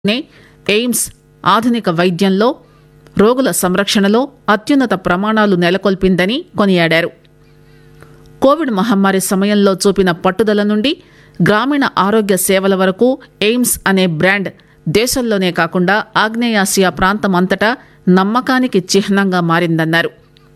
నే ఎయిమ్స్ ఆధునిక వైద్యంలో రోగుల సంరక్షణలో అత్యున్నత ప్రమాణాలు నెలకొల్పిందని కొనియాడారు కోవిడ్ మహమ్మారి సమయంలో చూపిన పట్టుదల నుండి గ్రామీణ ఆరోగ్య సేవల వరకు ఎయిమ్స్ అనే బ్రాండ్ దేశంలోనే కాకుండా ఆగ్నేయాసియా ప్రాంతం అంతటా నమ్మకానికి చిహ్నంగా మారిందన్నారు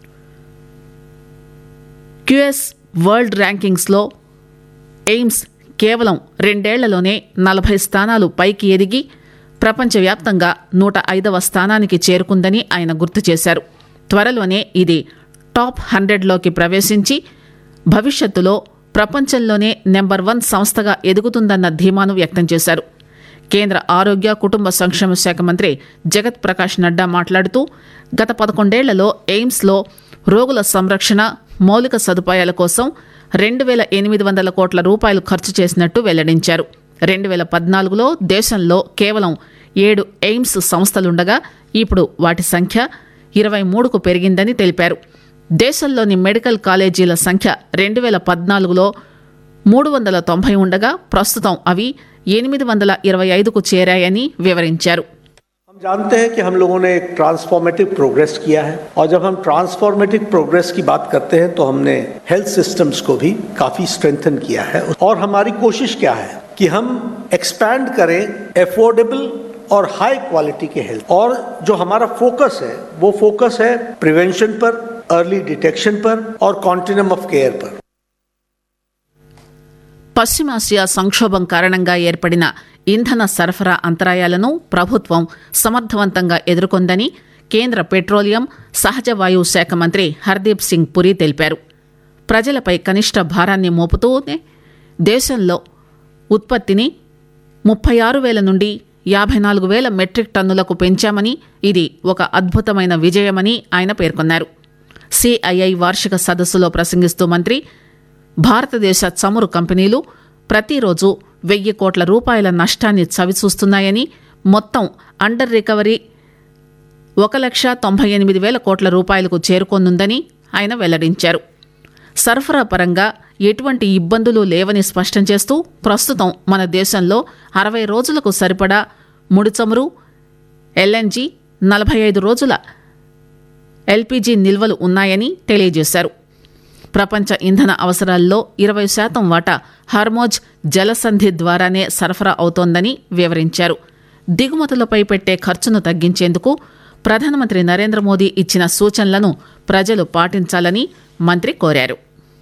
క్యూఎస్ వరల్డ్ ర్యాంకింగ్స్లో ఎయిమ్స్ కేవలం రెండేళ్లలోనే నలభై స్థానాలు పైకి ఎదిగి ప్రపంచవ్యాప్తంగా నూట ఐదవ స్థానానికి చేరుకుందని ఆయన గుర్తు చేశారు త్వరలోనే ఇది టాప్ హండ్రెడ్లోకి ప్రవేశించి భవిష్యత్తులో ప్రపంచంలోనే నెంబర్ వన్ సంస్థగా ఎదుగుతుందన్న ధీమాను వ్యక్తం చేశారు కేంద్ర ఆరోగ్య కుటుంబ సంక్షేమ శాఖ మంత్రి జగత్ ప్రకాష్ నడ్డా మాట్లాడుతూ గత పదకొండేళ్లలో ఎయిమ్స్లో రోగుల సంరక్షణ మౌలిక సదుపాయాల కోసం రెండు వేల ఎనిమిది వందల కోట్ల రూపాయలు ఖర్చు చేసినట్టు వెల్లడించారు రెండు వేల పద్నాలుగులో దేశంలో కేవలం ఏడు ఎయిమ్స్ సంస్థలుండగా ఇప్పుడు వాటి సంఖ్య ఇరవై మూడుకు పెరిగిందని తెలిపారు దేశంలోని మెడికల్ కాలేజీల సంఖ్య రెండు వేల పద్నాలుగులో మూడు వందల తొంభై ఉండగా ప్రస్తుతం అవి ఎనిమిది వందల ఇరవై ఐదుకు చేరాయని వివరించారు हम जानते हैं कि हम लोगों ने एक ट्रांसफॉर्मेटिव प्रोग्रेस किया है और जब हम ट्रांसफॉर्मेटिव प्रोग्रेस की बात करते हैं तो हमने हेल्थ सिस्टम्स को भी काफी स्ट्रेंथन किया है और हमारी कोशिश क्या है कि हम एक्सपैंड करें एफोर्डेबल और हाई क्वालिटी के हेल्थ और जो हमारा फोकस है वो फोकस है प्रिवेंशन पर अर्ली डिटेक्शन पर और कॉन्टिनम ऑफ केयर पर పశ్చిమాసియా సంక్షోభం కారణంగా ఏర్పడిన ఇంధన సరఫరా అంతరాయాలను ప్రభుత్వం సమర్థవంతంగా ఎదుర్కొందని కేంద్ర పెట్రోలియం సహజ వాయువు శాఖ మంత్రి హర్దీప్ సింగ్ పురి తెలిపారు ప్రజలపై కనిష్ట భారాన్ని మోపుతూనే దేశంలో ఉత్పత్తిని ముప్పై ఆరు వేల నుండి యాభై నాలుగు వేల మెట్రిక్ టన్నులకు పెంచామని ఇది ఒక అద్భుతమైన విజయమని ఆయన పేర్కొన్నారు సిఐఐ వార్షిక సదస్సులో ప్రసంగిస్తూ మంత్రి భారతదేశ చమురు కంపెనీలు ప్రతిరోజు వెయ్యి కోట్ల రూపాయల నష్టాన్ని చవిచూస్తున్నాయని మొత్తం అండర్ రికవరీ ఒక లక్ష తొంభై ఎనిమిది వేల కోట్ల రూపాయలకు చేరుకోనుందని ఆయన వెల్లడించారు సరఫరా పరంగా ఎటువంటి ఇబ్బందులు లేవని స్పష్టం చేస్తూ ప్రస్తుతం మన దేశంలో అరవై రోజులకు సరిపడా ముడి చమురు ఎల్ఎన్జీ నలభై ఐదు రోజుల ఎల్పీజీ నిల్వలు ఉన్నాయని తెలియజేశారు ప్రపంచ ఇంధన అవసరాల్లో ఇరవై శాతం వాటా హార్మోజ్ జలసంధి ద్వారానే సరఫరా అవుతోందని వివరించారు దిగుమతులపై పెట్టే ఖర్చును తగ్గించేందుకు ప్రధానమంత్రి నరేంద్ర మోదీ ఇచ్చిన సూచనలను ప్రజలు పాటించాలని మంత్రి కోరారు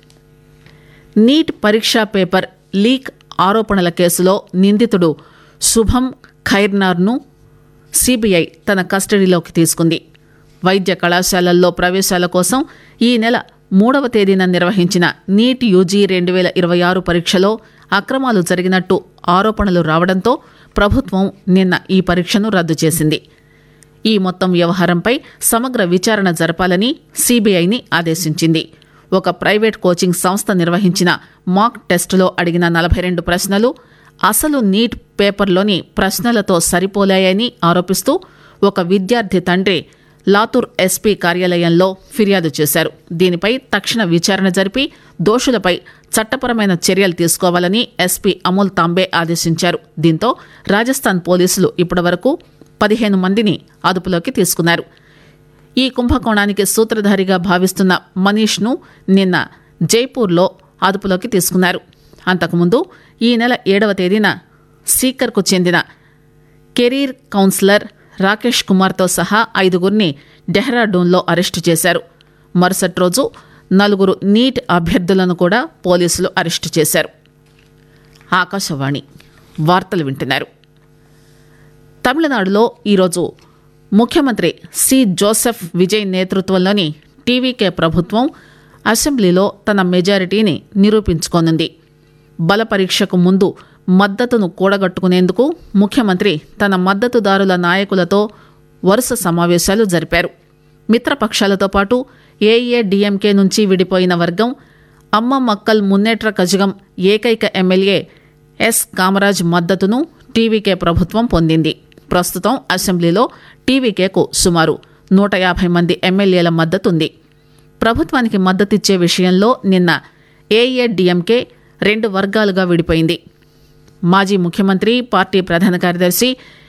నీట్ పరీక్షా పేపర్ లీక్ ఆరోపణల కేసులో నిందితుడు శుభం ఖైర్నార్ను సిబిఐ తన కస్టడీలోకి తీసుకుంది వైద్య కళాశాలల్లో ప్రవేశాల కోసం ఈ నెల మూడవ తేదీన నిర్వహించిన నీట్ యూజీ రెండు వేల ఇరవై ఆరు పరీక్షలో అక్రమాలు జరిగినట్టు ఆరోపణలు రావడంతో ప్రభుత్వం నిన్న ఈ పరీక్షను రద్దు చేసింది ఈ మొత్తం వ్యవహారంపై సమగ్ర విచారణ జరపాలని సిబిఐని ఆదేశించింది ఒక ప్రైవేట్ కోచింగ్ సంస్థ నిర్వహించిన మాక్ టెస్టులో అడిగిన నలభై రెండు ప్రశ్నలు అసలు నీట్ పేపర్లోని ప్రశ్నలతో సరిపోలాయని ఆరోపిస్తూ ఒక విద్యార్థి తండ్రి లాతూర్ ఎస్పీ కార్యాలయంలో ఫిర్యాదు చేశారు దీనిపై తక్షణ విచారణ జరిపి దోషులపై చట్టపరమైన చర్యలు తీసుకోవాలని ఎస్పీ అమోల్ తాంబే ఆదేశించారు దీంతో రాజస్థాన్ పోలీసులు ఇప్పటివరకు పదిహేను మందిని అదుపులోకి తీసుకున్నారు ఈ కుంభకోణానికి సూత్రధారిగా భావిస్తున్న మనీష్ను నిన్న జైపూర్లో అదుపులోకి తీసుకున్నారు అంతకుముందు ఈ నెల ఏడవ తేదీన సీకర్కు చెందిన కెరీర్ కౌన్సిలర్ రాకేష్ కుమార్తో సహా ఐదుగురిని డెహ్రాడూన్లో అరెస్టు చేశారు మరుసటి రోజు నలుగురు నీట్ అభ్యర్థులను కూడా పోలీసులు అరెస్టు చేశారు ఆకాశవాణి వార్తలు వింటున్నారు తమిళనాడులో ఈరోజు ముఖ్యమంత్రి సి జోసెఫ్ విజయ్ నేతృత్వంలోని టీవీకే ప్రభుత్వం అసెంబ్లీలో తన మెజారిటీని నిరూపించుకోనుంది బల పరీక్షకు ముందు మద్దతును కూడగట్టుకునేందుకు ముఖ్యమంత్రి తన మద్దతుదారుల నాయకులతో వరుస సమావేశాలు జరిపారు మిత్రపక్షాలతో పాటు ఏఏడీఎంకే నుంచి విడిపోయిన వర్గం అమ్మ మక్కల్ మున్నేట్ర కజగం ఏకైక ఎమ్మెల్యే ఎస్ కామరాజ్ మద్దతును టీవీకే ప్రభుత్వం పొందింది ప్రస్తుతం అసెంబ్లీలో టీవీకేకు సుమారు నూట యాభై మంది ఎమ్మెల్యేల మద్దతుంది ప్రభుత్వానికి మద్దతిచ్చే విషయంలో నిన్న ఏఏడీఎంకే రెండు వర్గాలుగా విడిపోయింది మాజీ ముఖ్యమంత్రి పార్టీ ప్రధాన కార్యదర్శి